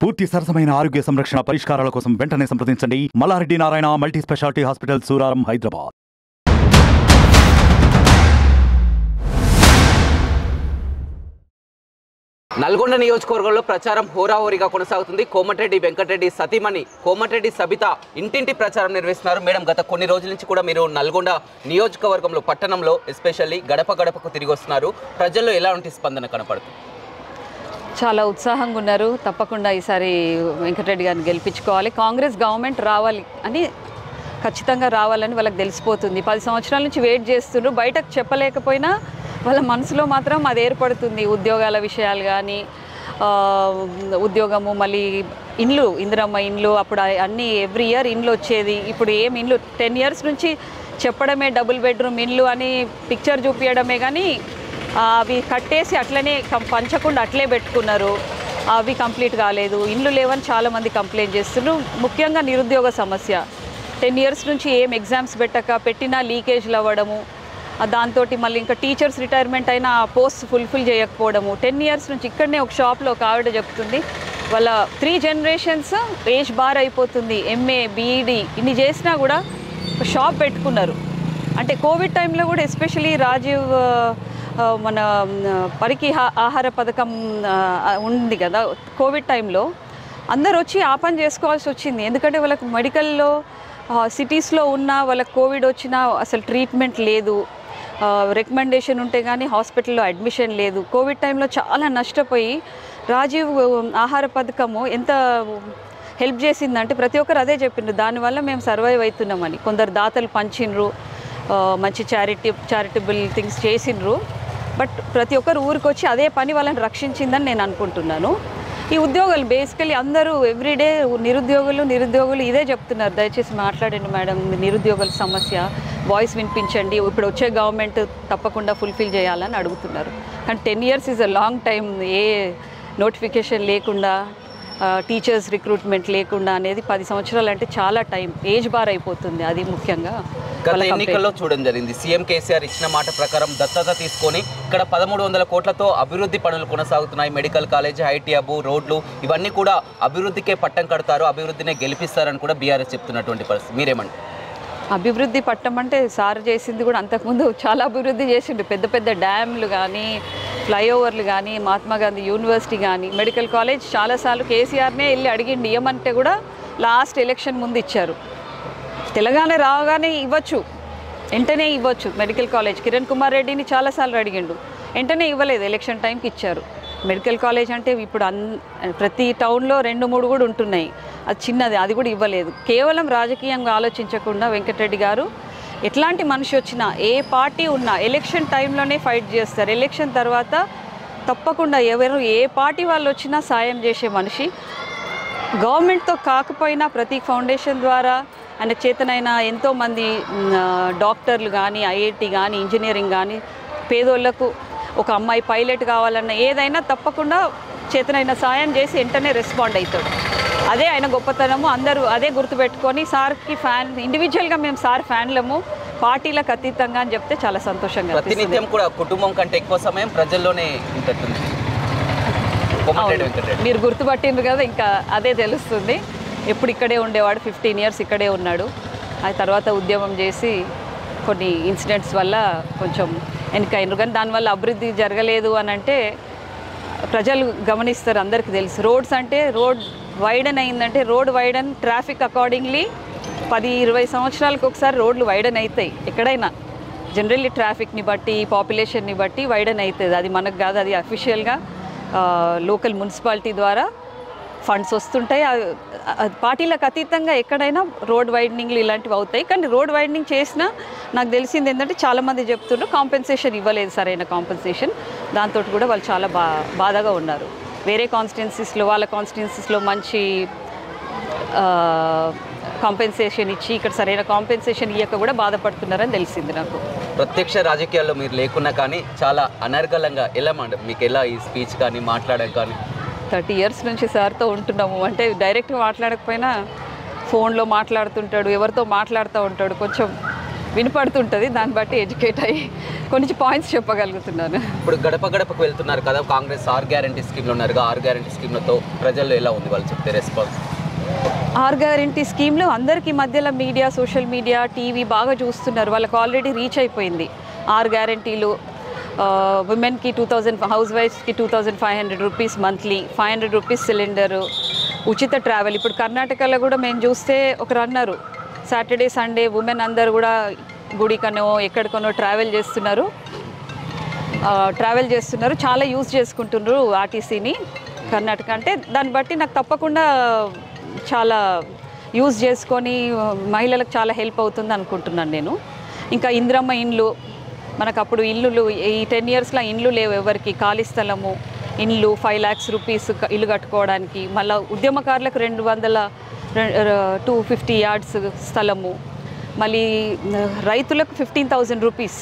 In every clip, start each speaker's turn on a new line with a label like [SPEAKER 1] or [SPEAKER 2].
[SPEAKER 1] పూర్తి సరసమైన ఆరోగ్య సంరక్షణ పరిష్కారాల కోసం వెంటనే సంప్రదించండి Mallareddy Narayana multi specialty hospital Suraram Hyderabad
[SPEAKER 2] Nalgonda నియోజకవర్గంలో ప్రచారం హోరాహోరీగా కొనసాగుతుంది కోమటిరెడ్డి వెంకటరెడ్డి సతీమణి కోమటిరెడ్డి సబిత ఇంటింటి ప్రచారం నిర్వహిస్తున్నారు మేడం గత కొన్ని రోజుల నుంచి కూడా మీరు నల్గొండ నియోజకవర్గంలో పట్టణంలో ఎస్పెషల్లీ గడప గడపకు తిరిగి వస్తున్నారు ప్రజల్లో ఎలాంటి స్పందన కనపడుతుంది
[SPEAKER 3] చాలా ఉత్సాహంగా ఉన్నారు తప్పకుండా ఈసారి వెంకటరెడ్డి గారిని గెలిపించుకోవాలి కాంగ్రెస్ గవర్నమెంట్ రావాలి అని ఖచ్చితంగా రావాలని వాళ్ళకి తెలిసిపోతుంది పది సంవత్సరాల నుంచి వెయిట్ చేస్తుండ్రు బయటకు చెప్పలేకపోయినా వాళ్ళ మనసులో మాత్రం అది ఏర్పడుతుంది ఉద్యోగాల విషయాలు కానీ ఆ, ఉద్యోగము మళ్ళీ ఇండ్లు ఇందిరమ్మ ఇండ్లు అప్పుడు ఆ- అన్నీ ఎవ్రీ ఇయర్ ఇండ్లు వచ్చేది ఇప్పుడు ఏం ఇండ్లు టెన్ ఇయర్స్ నుంచి చెప్పడమే డబుల్ బెడ్రూమ్ ఇండ్లు అని పిక్చర్ చూపించడమే కానీ ఆ, అవి కట్టేసి అట్లనే కం- పంచకుండా అట్లే పెట్టుకున్నారు అవి కంప్లీట్ కాలేదు ఇండ్లు లేవని చాలామంది కంప్లైంట్ చేస్తున్నారు ముఖ్యంగా నిరుద్యోగ సమస్య టెన్ ఇయర్స్ నుంచి ఏం ఎగ్జామ్స్ పెట్టక పెట్టినా లీకేజ్లు అవ్వడము దాంతో మళ్ళీ ఇంకా టీచర్స్ రిటైర్మెంట్ అయినా ఆ పోస్ట్ ఫుల్ఫిల్ చేయకపోవడము టెన్ ఇయర్స్ నుంచి ఇక్కడనే ఒక షాప్లో ఒక ఆవిడ చెప్తుంది వాళ్ళ త్రీ జనరేషన్స్ ఏజ్ బార్ అయిపోతుంది ఎంఏ బీఈడి ఇన్ని చేసినా కూడా ఒక షాప్ పెట్టుకున్నారు అంటే కోవిడ్ టైంలో కూడా ఎస్పెషలీ రాజీవ్ ఆ, మన ఆ, పరికి హా- ఆహార పథకం ఆ, ఉంది కదా కోవిడ్ టైంలో అందరు వచ్చి ఆ పని చేసుకోవాల్సి వచ్చింది ఎందుకంటే వాళ్ళకి మెడికల్లో సిటీస్లో ఉన్న వాళ్ళకి కోవిడ్ వచ్చినా అసలు ట్రీట్మెంట్ లేదు రికమెండేషన్ ఉంటే కానీ హాస్పిటల్లో అడ్మిషన్ లేదు కోవిడ్ టైంలో చాలా నష్టపోయి రాజీవ్ ఆహార పథకము ఎంత హెల్ప్ చేసిందంటే ప్రతి ఒక్కరు అదే చెప్పిండ్రు దానివల్ల మేము సర్వైవ్ అవుతున్నామని కొందరు దాతలు పంచిండ్రు ఆ, మంచి చారిటీ చారిటబుల్ థింగ్స్ చేసిండ్రు బట్ ప్రతి ఒక్కరు ఊరికి వచ్చి అదే పని వాళ్ళని రక్షించిందని నేను అనుకుంటున్నాను ఈ ఉద్యోగులు బేసికలీ అందరూ ఎవ్రీడే నిరుద్యోగులు నిరుద్యోగులు ఇదే చెప్తున్నారు దయచేసి మాట్లాడండి మేడం నిరుద్యోగుల సమస్య వాయిస్ వినిపించండి ఇప్పుడు వచ్చే గవర్నమెంట్ తప్పకుండా ఫుల్ఫిల్ చేయాలని అడుగుతున్నారు కానీ ten years is a long time ఏ నోటిఫికేషన్ లేకుండా టీచర్స్ రిక్రూట్మెంట్ లేకుండా అనేది పది సంవత్సరాలు అంటే చాలా టైం ఏజ్ బార్ అయిపోతుంది అది ముఖ్యంగా
[SPEAKER 2] గత
[SPEAKER 3] వాళ్ళ
[SPEAKER 2] ఎన్నికల్లో చూడడం జరిగింది సీఎం కేసీఆర్ ఇచ్చిన మాట ప్రకారం దత్తత తీసుకొని ఇక్కడ పదమూడు వందల కోట్లతో అభివృద్ధి పనులు కొనసాగుతున్నాయి మెడికల్ కాలేజ్ ఐటీ హబ్ రోడ్లు ఇవన్నీ కూడా అభివృద్ధికే పట్టం కడతారు అభివృద్ధినే గెలిపిస్తారని కూడా బీఆర్ఎస్ చెప్తున్నటువంటి పరిస్థితి మీరేమంటారు
[SPEAKER 3] అభివృద్ధి పట్టం అంటే సార్ చేసింది కూడా అంతకుముందు చాలా అభివృద్ధి చేసిండు పెద్ద పెద్ద డ్యామ్లు కానీ ఫ్లైఓవర్లు కానీ మహాత్మా గాంధీ యూనివర్సిటీ కానీ మెడికల్ కాలేజ్ చాలాసార్లు కేసీఆర్నే వెళ్ళి అడిగిండి ఇవ్వమంటే కూడా లాస్ట్ ఎలక్షన్ ముందు ఇచ్చారు తెలంగాణ రాగానే ఇవ్వచ్చు వెంటనే ఇవ్వచ్చు మెడికల్ కాలేజ్ కిరణ్ కుమార్ రెడ్డిని చాలాసార్లు అడిగిండు వెంటనే ఇవ్వలేదు ఎలక్షన్ టైంకి ఇచ్చారు మెడికల్ కాలేజ్ అంటే ఇప్పుడు అన్ ప్రతి టౌన్లో రెండు మూడు కూడా ఉంటున్నాయి అది చిన్నది అది కూడా ఇవ్వలేదు కేవలం రాజకీయంగా ఆలోచించకుండా వెంకటరెడ్డి గారు ఎట్లాంటి మనిషి వచ్చినా ఏ పార్టీ ఉన్నా ఎలక్షన్ టైంలోనే ఫైట్ చేస్తారు ఎలక్షన్ తర్వాత తప్పకుండా ఎవరు ఏ పార్టీ వాళ్ళు వచ్చినా సాయం చేసే మనిషి గవర్నమెంట్తో కాకపోయినా ప్రతీక్ ఫౌండేషన్ ద్వారా ఆయన చేతనైన ఎంతోమంది మ్, ఆ, డాక్టర్లు కానీ ఐఐటి కానీ ఇంజనీరింగ్ కానీ పేదోళ్లకు ఒక అమ్మాయి పైలట్ కావాలన్న ఏదైనా తప్పకుండా చేతనైన సాయం చేసి వెంటనే రెస్పాండ్ అవుతాడు అదే ఆయన గొప్పతనము అందరూ అదే గుర్తుపెట్టుకొని సార్కి ఫ్యాన్ ఇండివిజువల్గా మేము సార్ ఫ్యాన్లము పార్టీలకు అతీతంగా అని చెప్తే చాలా సంతోషంగా అనిపిస్తుంది.
[SPEAKER 2] ప్రతినిత్యం కూడా కుటుంబం కంటే ఎక్కువ సమయం ప్రజల్లోనే ఉంటుంది కోమటిరెడ్డి వెంకటరెడ్డి
[SPEAKER 3] మీరు గుర్తుపట్టిండ్రు కదా ఇంకా అదే తెలుస్తుంది ఎప్పుడు ఇక్కడే ఉండేవాడు ఫిఫ్టీన్ ఇయర్స్ ఇక్కడే ఉన్నాడు ఆ తర్వాత ఉద్యమం చేసి కొన్ని ఇన్సిడెంట్స్ వల్ల కొంచెం వెనకైనరు కానీ దానివల్ల అభివృద్ధి జరగలేదు అని అంటే ప్రజలు గమనిస్తారు అందరికీ తెలుసు రోడ్స్ అంటే రోడ్ వైడన్ అయిందంటే రోడ్ వైడన్ ట్రాఫిక్ అకార్డింగ్లీ పది ఇరవై సంవత్సరాలకు ఒకసారి రోడ్లు వైడన్ అవుతాయి ఎక్కడైనా జనరల్లీ ట్రాఫిక్ని బట్టి పాపులేషన్ని బట్టి వైడన్ అవుతుంది అది మనకు కాదు అది అఫీషియల్గా లోకల్ మున్సిపాలిటీ ద్వారా ఫండ్స్ వస్తుంటాయి అవి- అది పార్టీలకు అతీతంగా ఎక్కడైనా రోడ్ వైడనింగ్లు ఇలాంటివి అవుతాయి కానీ రోడ్ వైడనింగ్ చేసినా నాకు తెలిసింది ఏంటంటే చాలామంది చెప్తుండ్రు కాంపెన్సేషన్ ఇవ్వలేదు సరైన కాంపెన్సేషన్ దాంతో కూడా వాళ్ళు చాలా బా బాధగా ఉన్నారు వేరే కాన్స్టిట్యున్సీస్లో వాళ్ళ కాన్స్టిట్యున్సీస్లో మంచి కాంపెన్సేషన్ ఇచ్చి ఇక్కడ సరైన కాంపెన్సేషన్ ఇవ్వక కూడా బాధపడుతున్నారని తెలిసింది నాకు
[SPEAKER 2] ప్రత్యక్ష రాజకీయాల్లో మీరు లేకున్నా కానీ చాలా అనర్గళంగా ఎలా మేడం మీకు ఎలా ఈ స్పీచ్ కానీ మాట్లాడడం కానీ
[SPEAKER 3] థర్టీ ఇయర్స్ నుంచి సార్తో ఉంటున్నాము అంటే డైరెక్ట్గా మాట్లాడకపోయినా ఫోన్లో మాట్లాడుతుంటాడు ఎవరితో మాట్లాడుతూ ఉంటాడు కొంచెం వినపడుతుంటుంది దాన్ని బట్టి ఎడ్యుకేట్ అయ్యి కొన్ని పాయింట్స్ చెప్పగలుగుతున్నాను
[SPEAKER 2] ఇప్పుడు గడప గడపకు వెళ్తున్నారు కదా కాంగ్రెస్ ఆరు గ్యారంటీ స్కీమ్లు ఉన్నారు ఆరు గ్యారంటీ స్కీమ్లతో ప్రజల్లో ఎలా ఉంది వాళ్ళు చెప్తే రెస్పాన్స్
[SPEAKER 3] ఆర్ గ్యారంటీ స్కీమ్లో అందరికీ మధ్యలో మీడియా సోషల్ మీడియా టీవీ బాగా చూస్తున్నారు వాళ్ళకి ఆల్రెడీ రీచ్ అయిపోయింది ఆర్ గ్యారంటీలు ఉమెన్కి టూ థౌజండ్ హౌస్ వైఫ్స్కి two thousand five hundred rupees monthly five hundred rupees cylinder ఉచిత ట్రావెల్ ఇప్పుడు కర్ణాటకలో కూడా మేము చూస్తే ఒకరు అన్నారు సాటర్డే సండే ఉమెన్ అందరు కూడా గుడికనో ఎక్కడికనో ట్రావెల్ చేస్తున్నారు ఆ, ట్రావెల్ చేస్తున్నారు చాలా యూజ్ చేసుకుంటున్నారు ఆర్టీసీని కర్ణాటక అంటే దాన్ని బట్టి నాకు తప్పకుండా చాలా యూజ్ చేసుకొని ఆ, మహిళలకు చాలా హెల్ప్ అవుతుంది అనుకుంటున్నాను నేను ఇంకా ఇంద్రమ్మ ఇండ్లు మనకు అప్పుడు ఇల్లులు ఈ టెన్ ఇయర్స్లో ఇండ్లు లేవు ఎవరికి ఖాళీ స్థలము ఇండ్లు ఫైవ్ ల్యాక్స్ రూపీస్ క- ఇల్లు కట్టుకోవడానికి మళ్ళీ ఉద్యమకారులకు రెండు వందల టూ ఫిఫ్టీ యార్డ్స్ స్థలము మళ్ళీ ఆ, రైతులకు fifteen thousand rupees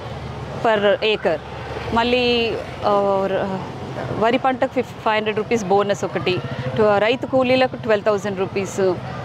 [SPEAKER 3] per acre మళ్ళీ ఆ, ర- వరి పంటకు fif five hundred rupees bonus ఒకటి టు- రైతు కూలీలకు ట్వెల్వ్ థౌజండ్ రూపీస్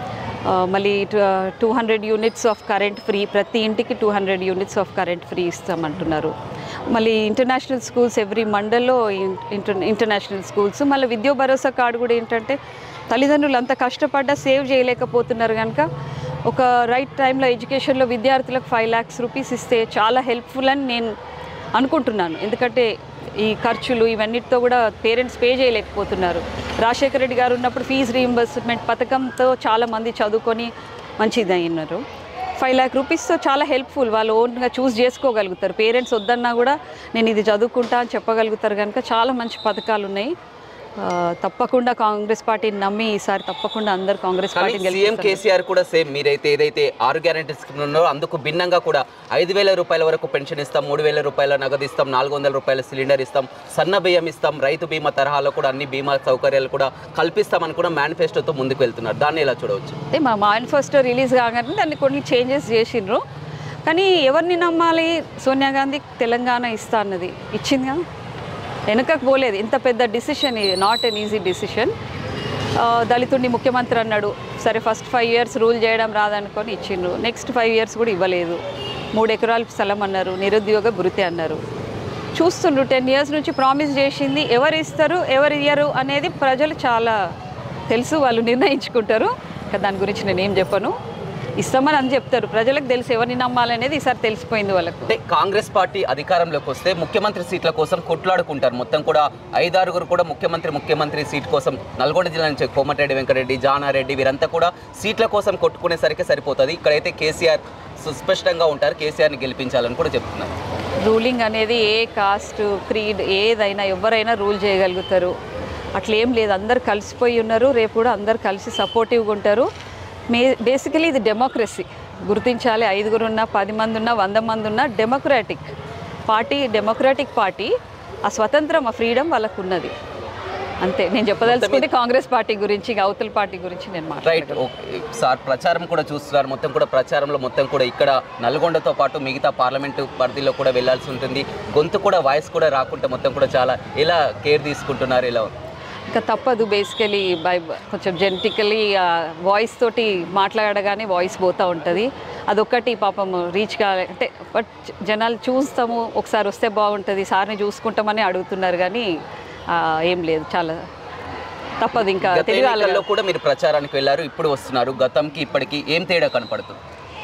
[SPEAKER 3] ఆ, మళ్ళీ two hundred units of current free ప్రతి ఇంటికి two hundred units of current free ఇస్తామంటున్నారు మళ్ళీ ఇంటర్నేషనల్ స్కూల్స్ ఎవ్రీ మండల్లో ఇంటర్ ఇంటర్నేషనల్ స్కూల్స్ మళ్ళీ విద్యా భరోసా కార్డు కూడా ఏంటంటే తల్లిదండ్రులు అంత కష్టపడ్డా సేవ్ చేయలేకపోతున్నారు కనుక ఒక రైట్ టైంలో ఎడ్యుకేషన్లో విద్యార్థులకు ఫైవ్ ల్యాక్స్ రూపీస్ ఇస్తే చాలా హెల్ప్ఫుల్ అని నేను అనుకుంటున్నాను ఎందుకంటే ఈ ఖర్చులు ఇవన్నిటితో కూడా పేరెంట్స్ పే చేయలేకపోతున్నారు రాజశేఖర రెడ్డి గారు ఉన్నప్పుడు ఫీజు రీయింబర్స్మెంట్ పథకంతో చాలా మంది చదువుకొని మంచిది అయినారు ఫైవ్ ల్యాక్ రూపీస్తో చాలా హెల్ప్ఫుల్ వాళ్ళు ఓన్గా చూస్ చేసుకోగలుగుతారు పేరెంట్స్ వద్దన్నా కూడా నేను ఇది చదువుకుంటా అని చెప్పగలుగుతారు కనుక చాలా మంచి పథకాలు ఉన్నాయి ఆ, తప్పకుండా కాంగ్రెస్ పార్టీని నమ్మి ఈసారి తప్పకుండా అందరు కాంగ్రెస్
[SPEAKER 2] కానీ
[SPEAKER 3] పార్టీని
[SPEAKER 2] సీఎం
[SPEAKER 3] గెలిపిస్తారు
[SPEAKER 2] కేసీఆర్ కూడా సేమ్ మీరైతే ఏదైతే ఆరు గ్యారంటీ స్కీమ్ ఉన్నారో అందుకు భిన్నంగా కూడా ఐదు వేల రూపాయల వరకు పెన్షన్ ఇస్తాం మూడు వేల రూపాయల నగదు ఇస్తాం నాలుగు వందల రూపాయల సిలిండర్ ఇస్తాం సన్న బియ్యం ఇస్తాం రైతు బీమా తరహాలో కూడా అన్ని బీమా సౌకర్యాలు కూడా కల్పిస్తామని కూడా మేనిఫెస్టోతో ముందుకు వెళ్తున్నారు దాన్ని ఎలా చూడవచ్చు
[SPEAKER 3] అంటే మా మేనిఫెస్టో రిలీజ్ కాగానే దాన్ని కొన్ని చేంజెస్ చేసిండ్రు కానీ ఎవరిని నమ్మాలి సోనియా గాంధీ తెలంగాణ ఇస్తా అన్నది ఇచ్చిందిగా వెనుకకు పోలేదు ఇంత పెద్ద డిసిషన్ ఇది నాట్ ఎన్ ఈజీ డిసిషన్ దళితుడిని ముఖ్యమంత్రి అన్నాడు సరే ఫస్ట్ ఫైవ్ ఇయర్స్ రూల్ చేయడం రాదనుకొని ఇచ్చిండ్రు నెక్స్ట్ ఫైవ్ ఇయర్స్ కూడా ఇవ్వలేదు మూడు ఎకరాల స్థలం అన్నారు నిరుద్యోగ భృతి అన్నారు చూస్తుండ్రు టెన్ ఇయర్స్ నుంచి ప్రామిస్ చేసింది ఎవరు ఇస్తారు ఎవరు ఇయ్యరు అనేది ప్రజలు చాలా తెలుసు వాళ్ళు నిర్ణయించుకుంటారు ఇంకా దాని గురించి నేను ఏం చెప్పను ఇస్తామని అని చెప్తారు ప్రజలకు తెలుసు ఎవరిని నమ్మాలనేది ఈసారి తెలిసిపోయింది వాళ్ళకు
[SPEAKER 2] అంటే కాంగ్రెస్ పార్టీ అధికారంలోకి వస్తే ముఖ్యమంత్రి సీట్ల కోసం కొట్లాడుకుంటారు మొత్తం కూడా ఐదారుగురు కూడా ముఖ్యమంత్రి ముఖ్యమంత్రి సీట్ కోసం నల్గొండ జిల్లా నుంచి కోమటిరెడ్డి వెంకరెడ్డి జానారెడ్డి వీరంతా కూడా సీట్ల కోసం కొట్టుకునేసరికి సరిపోతుంది ఇక్కడైతే కేసీఆర్ సుస్పష్టంగా ఉంటారు కేసీఆర్ని గెలిపించాలని కూడా చెప్తున్నారు
[SPEAKER 3] రూలింగ్ అనేది ఏ కాస్ట్ క్రీడ్ ఏదైనా ఎవరైనా రూల్ చేయగలుగుతారు అట్లేం లేదు అందరు కలిసిపోయి ఉన్నారు రేపు కూడా అందరు కలిసి సపోర్టివ్గా ఉంటారు మే బేసికలీ ఇది డెమోక్రసీ గుర్తించాలి ఐదుగురు ఉన్నా పది మంది ఉన్నా వంద మంది ఉన్నా డెమోక్రాటిక్ పార్టీ డెమోక్రాటిక్ పార్టీ ఆ స్వతంత్రం ఆ ఫ్రీడమ్ వాళ్ళకు ఉన్నది అంతే నేను చెప్పదలుచుకుంటే కాంగ్రెస్ పార్టీ గురించి ఇంకా అవతల పార్టీ గురించి నేను
[SPEAKER 2] రైట్
[SPEAKER 3] మాట్లాడను
[SPEAKER 2] సార్ ప్రచారం కూడా చూస్తున్నారు మొత్తం కూడా ప్రచారంలో మొత్తం కూడా ఇక్కడ నల్గొండతో పాటు మిగతా పార్లమెంటు పరిధిలో కూడా వెళ్ళాల్సి ఉంటుంది గొంతు కూడా వాయిస్ కూడా రాకుంటే మొత్తం కూడా చాలా ఎలా కేర్ తీసుకుంటున్నారు ఇలా ఉంది
[SPEAKER 3] ఇంకా తప్పదు బేసికలీ బై కొంచెం జెనటికలీ వాయిస్ తోటి మాట్లాడగానే వాయిస్ పోతూ ఉంటుంది అదొక్కటి పాపం రీచ్ కాలే అంటే బట్ జనాలు చూస్తాము ఒకసారి వస్తే బాగుంటుంది సార్ని చూసుకుంటామని అడుగుతున్నారు కానీ ఆ, ఏం లేదు చాలా తప్పదు ఇంకా
[SPEAKER 2] గత
[SPEAKER 3] తెలియాలి
[SPEAKER 2] ఎన్నికల్లో కూడా మీరు ప్రచారానికి వెళ్ళారు ఇప్పుడు వస్తున్నారు గతంకి ఇప్పటికి ఏం తేడా కనపడుతుంది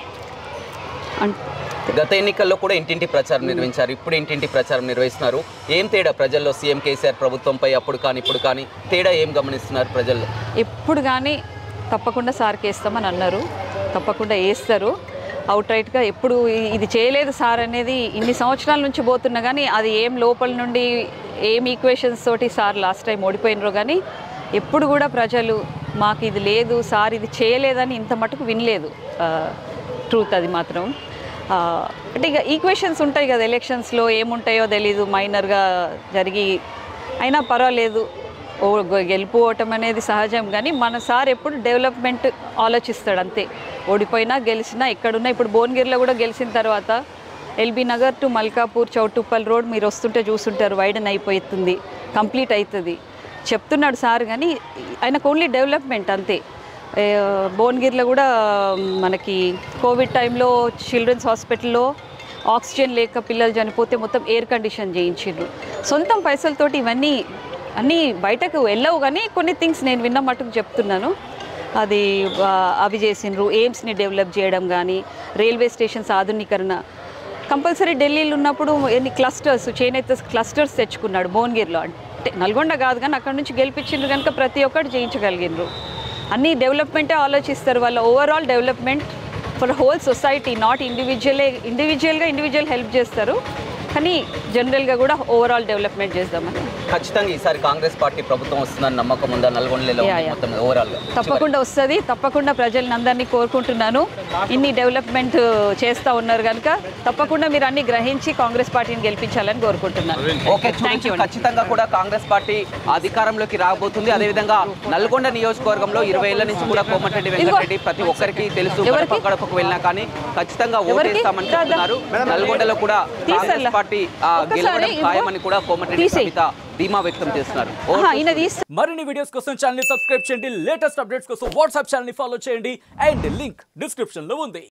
[SPEAKER 3] అం-
[SPEAKER 2] గత ఎన్నికల్లో కూడా ఇంటింటి ప్రచారం నిర్వహించారు ఇప్పుడు ఇంటింటి ప్రచారం నిర్వహిస్తున్నారు ఏం తేడా ప్రజల్లో సీఎం కేసీఆర్ ప్రభుత్వంపై అప్పుడు కానీ ఇప్పుడు కానీ తేడా ఏం గమనిస్తున్నారు ప్రజల్లో
[SPEAKER 3] ఎప్పుడు కానీ తప్పకుండా సార్కి వేస్తామని అన్నారు తప్పకుండా వేస్తారు అవుట్ రైట్గా ఎప్పుడు ఇ- ఇది చేయలేదు సార్ అనేది ఇన్ని సంవత్సరాల నుంచి పోతున్నా కానీ అది ఏం లోపల నుండి ఏం ఈక్వేషన్స్ తోటి సార్ లాస్ట్ టైం ఓడిపోయినరో కానీ ఎప్పుడు కూడా ప్రజలు మాకు ఇది లేదు సార్ ఇది చేయలేదని ఇంత మటుకు వినలేదు ట్రూత్ అది మాత్రం ఆ, అంటే ఇక ఈక్వేషన్స్ ఉంటాయి కదా ఎలక్షన్స్లో ఏముంటాయో తెలీదు మైనర్గా జరిగి అయినా పర్వాలేదు ఓ గె- గెలుపు ఓటం అనేది సహజం కానీ మన సార్ ఎప్పుడు డెవలప్మెంట్ ఆలోచిస్తాడు అంతే ఓడిపోయినా గెలిచినా ఎక్కడున్నా ఇప్పుడు భువనగిరిలో కూడా గెలిచిన తర్వాత LB Nagar to Malkapur Choutuppal road మీరు వస్తుంటే చూస్తుంటారు వైడన్ అయిపోతుంది కంప్లీట్ అవుతుంది చెప్తున్నాడు సార్ కానీ ఆయనకు ఓన్లీ డెవలప్మెంట్ అంతే ఏ, భువనగిరిలో కూడా మనకి కోవిడ్ టైంలో చిల్డ్రన్స్ హాస్పిటల్లో ఆక్సిజన్ లేక పిల్లలు చనిపోతే మొత్తం ఎయిర్ కండిషన్ చేయించిండ్రు సొంతం పైసలతోటి ఇవన్నీ అన్నీ బయటకు వెళ్ళవు కానీ కొన్ని థింగ్స్ నేను విన్న మటుకు చెప్తున్నాను అది ఆ, అవి చేసిండ్రు ఎయిమ్స్ని డెవలప్ చేయడం కానీ రైల్వే స్టేషన్స్ ఆధునీకరణ కంపల్సరీ ఢిల్లీలో ఉన్నప్పుడు ఎన్ని క్లస్టర్స్ చేనేత క్లస్టర్స్ తెచ్చుకున్నాడు భువనగిరిలో అంటే నల్గొండ కాదు కానీ అక్కడ నుంచి గెలిపించిండ్రు కనుక ప్రతి ఒక్కటి చేయించగలిగినరు అన్ని డెవలప్మెంటే ఆలోచిస్తారు వాళ్ళ overall development for whole society not ఇండివిజువలే ఇండివిజువల్గా ఇండివిజువల్ హెల్ప్ చేస్తారు కానీ జనరల్గా కూడా ఓవరాల్ డెవలప్మెంట్ చేద్దామని
[SPEAKER 2] ఖచ్చితంగా ఈసారి కాంగ్రెస్ పార్టీ ప్రభుత్వం వస్తుందని నమ్మకం ఉందా నల్గొండలో
[SPEAKER 3] యా, యా.
[SPEAKER 2] మొత్తం ఓవరాల్ గా
[SPEAKER 3] తప్పకుండా వస్తుంది తప్పకుండా ప్రజలను అందరినీ కోరుకుంటున్నాను ఇన్ని డెవలప్మెంట్ చేస్తూ ఉన్నారు కనుక తప్పకుండా మీరు అన్ని గ్రహించి కాంగ్రెస్ పార్టీని గెలిపించాలని కోరుకుంటున్నాను
[SPEAKER 2] ఓకే
[SPEAKER 3] థ్యాంక్ యూ
[SPEAKER 2] చూడొచ్చు. ఖచ్చితంగా కూడా కాంగ్రెస్ పార్టీ అధికారంలోకి రాబోతుంది అదేవిధంగా నల్గొండ నియోజకవర్గంలో ఇరవై ఏళ్ల నుంచి కూడా కోమటిరెడ్డి వెంకటరెడ్డి ప్రతి ఒక్కరికి తెలుసు
[SPEAKER 3] ఎవరికి?
[SPEAKER 2] గడప గడపకు వెళ్ళినా కానీ ఖచ్చితంగా
[SPEAKER 3] ఎవరికి?
[SPEAKER 2] ఓటేస్తామని
[SPEAKER 3] కాదా?
[SPEAKER 2] చెప్తున్నారు నల్గొండలో కూడా కాంగ్రెస్
[SPEAKER 3] తీసేయాలా?
[SPEAKER 2] పార్టీ ఆ,
[SPEAKER 3] ఒక్కసారి
[SPEAKER 2] గెలవడం
[SPEAKER 3] ఇవ్వు.
[SPEAKER 2] ఖాయమని కూడా కోమటిరెడ్డి
[SPEAKER 3] తీసేయ్.
[SPEAKER 2] సబిత ధీమా వ్యక్తం చేస్తున్నారు
[SPEAKER 3] ఆహా, ఈయన తీస్తే
[SPEAKER 4] మరిన్ని వీడియోస్ కోసం ఛానల్ సబ్స్క్రైబ్ చేయండి లేటెస్ట్ అప్డేట్స్ కోసం వాట్సాప్ ఛానల్ ఫాలో చేయండి అండ్ లింక్ డిస్క్రిప్షన్ లో ఉంది